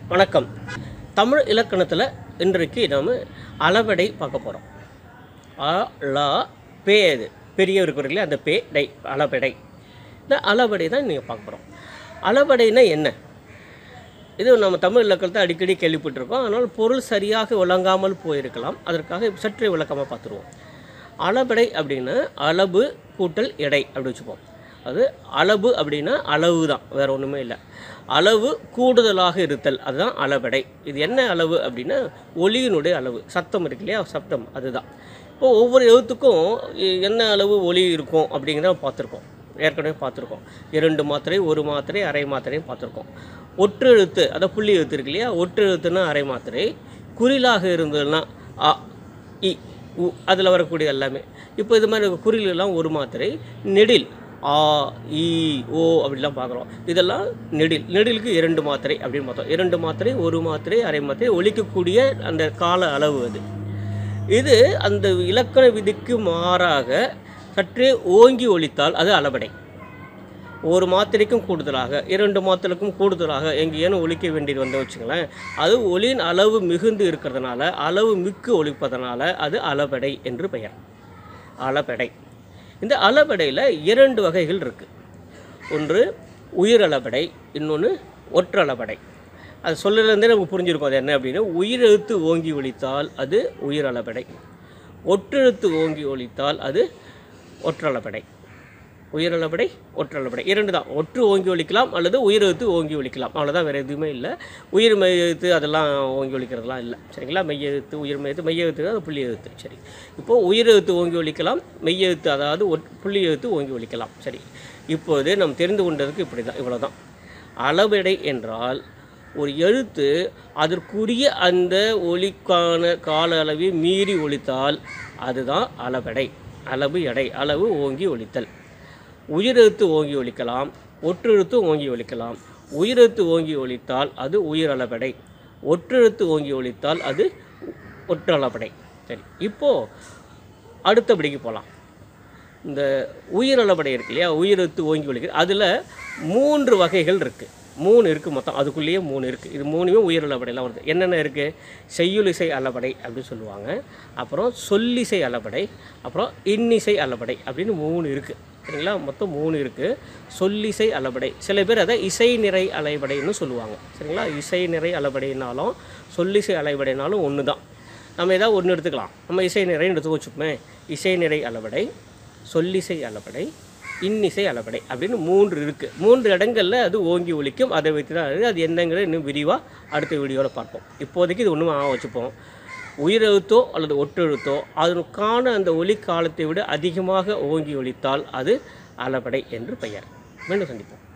வணக்கம் தமிழ் இலக்கணத்தில் இன்றைக்கு நாம் அளவடை பார்க்க போகிறோம் அ லா பே அது பெரிய இருக்கிறீங்களே அந்த பே டை அளவடை இந்த அளவடை தான் நீங்கள் பார்க்க போகிறோம் அளவடைனா என்ன இது நம்ம தமிழ் இலக்கணத்தை அடிக்கடி கேள்விப்பட்டிருக்கோம் அதனால் பொருள் சரியாக விளங்காமல் போயிருக்கலாம் அதற்காக சற்றே விளக்கமாக பார்த்துருவோம் அளபடை அப்படின்னா அளவு கூட்டல் எடை அப்படி வச்சுப்போம் அது அளவு அப்படின்னா அளவு தான் வேறு ஒன்றுமே இல்லை அளவு கூடுதலாக இருத்தல் அதுதான் அளபடை இது என்ன அளவு அப்படின்னா ஒலியினுடைய அளவு சத்தம் இருக்கு இல்லையா சப்தம் அதுதான் இப்போ ஒவ்வொரு எழுத்துக்கும் எ- என்ன அளவு ஒலி இருக்கும் அப்படிங்கிறத பார்த்துருக்கோம் ஏற்கனவே பார்த்துருக்கோம் இரண்டு மாத்திரை ஒரு மாத்திரை அரை மாத்திரையும் பார்த்துருக்கோம் ஒற்று எழுத்து அதாவது புள்ளி எழுத்து இருக்கு இல்லையா ஒற்று எழுத்துனா அரை மாத்திரை குறிலாக இருந்ததுன்னா அ இ உ அதில் வரக்கூடிய எல்லாமே இப்போ இது மாதிரி குறிலெல்லாம் ஒரு மாத்திரை நெடில் ஆ இ ஓ அப்படிலாம் பார்க்குறோம் இதெல்லாம் நெடில் நெடிலுக்கு இரண்டு மாத்திரை அப்படின்னு பார்த்தோம் இரண்டு மாத்திரை ஒரு மாத்திரை அரை மாத்திரை ஒலிக்கக்கூடிய அந்த கால அளவு அது இது அந்த இலக்கண விதிக்கு மாறாக சற்றே ஓங்கி ஒலித்தால் அது அளபடை ஒரு மாத்திரைக்கும் கூடுதலாக இரண்டு மாத்திரைக்கும் கூடுதலாக எங்கேயும் ஒலிக்க வேண்டியது வந்து வச்சுங்களேன் அது ஒலியின் அளவு மிகுந்து இருக்கிறதுனால அளவு மிக்கு ஒலிப்பதனால அது அளபடை என்று பெயர் அளபடை இந்த அளபடையில் இரண்டு வகைகள் இருக்குது ஒன்று உயிரளபடை இன்னொன்று ஒற்றளபடை அது சொல்லிலேருந்தே நமக்கு புரிஞ்சிருக்கும் அது என்ன அப்படின்னா உயிரெழுத்து ஓங்கி ஒலித்தால் அது உயிரளபடை ஒற்றெழுத்து ஓங்கி ஒலித்தால் அது ஒற்றளபடை உயிரளபடை ஒற்றளபடை இரண்டு தான் ஒற்று ஓங்கி ஒலிக்கலாம் அல்லது உயிரெழுத்து ஓங்கி ஒலிக்கலாம் அவ்வளோதான் வேறு எதுவுமே இல்லை உயிர் மெய் எழுத்து அதெல்லாம் ஓங்கி ஒலிக்கிறதுலாம் இல்லை சரிங்களா மெய்யெழுத்து உயிர் மெய்யெழுத்து மெய்யெழுத்து அது புள்ளி எழுத்து சரி இப்போது உயிரெழுத்து ஓங்கி ஒலிக்கலாம் மெய்யெழுத்து அதாவது ஒட் புள்ளி எழுத்து ஓங்கி ஒலிக்கலாம் சரி இப்போது நம்ம தெரிந்து கொண்டதுக்கு இப்படி தான் இவ்வளோ தான் அளவெடை என்றால் ஒரு எழுத்து அதற்குரிய அந்த ஒலிக்கான கால அளவை மீறி ஒலித்தால் அதுதான் அளவெடை அளவு எடை அளவு ஓங்கி ஒலித்தல் உயிரெழுத்து ஓங்கி ஒலிக்கலாம் ஒற்றெழுத்து ஓங்கி ஒலிக்கலாம் உயிரெழுத்து ஓங்கி ஒலித்தால் அது உயிரளபடை ஒற்றெழுத்து ஓங்கி ஒலித்தால் அது ஒற்றளபடை சரி இப்போது அடுத்தபடிக்கு போகலாம் இந்த உயிரளபடை இருக்கு இல்லையா உயிரெழுத்து ஓங்கி ஒலிக்கிறது அதில் மூன்று வகைகள் இருக்குது மூணு இருக்குது மொத்தம் அதுக்குள்ளேயே மூணு இருக்குது இது மூணுமே உயிரளபடையெல்லாம் வருது என்னென்ன இருக்குது செய்யுளிசை அளபடை அப்படின்னு சொல்லுவாங்க அப்புறம் சொல்லிசை அளபடை அப்புறம் இன்னிசை அளபடை அப்படின்னு மூணு இருக்குது சரிங்களா மொத்தம் மூணு இருக்குது சொல்லிசை அளபடை சில பேர் அதை இசை நிறை அலைபடைன்னு சொல்லுவாங்க சரிங்களா இசை நிறை அளபடைனாலும் சொல்லிசை அலைபடைனாலும் ஒன்று தான் நம்ம ஏதாவது ஒன்று எடுத்துக்கலாம் நம்ம இசை நிறைன்னு எடுத்து வச்சுப்போமே இசை நிறை அளபடை சொல்லிசை அளபடை இன்னிசை அளபடை அப்படின்னு மூன்று இருக்குது மூன்று இடங்களில் அது ஓங்கி ஒலிக்கும் அதை வைத்து தான் அது அது என்னங்கிறது இன்னும் விரிவாக அடுத்த வீடியோவில் பார்ப்போம் இப்போதைக்கு இது ஒன்றும் ஆக வச்சுப்போம் உயிரெழுத்தோ அல்லது ஒற்றெழுத்தோ அதற்கான அந்த ஒலி காலத்தை விட அதிகமாக ஓங்கி ஒலித்தால் அது அளபடை என்று பெயர் மீண்டும் சந்திப்போம்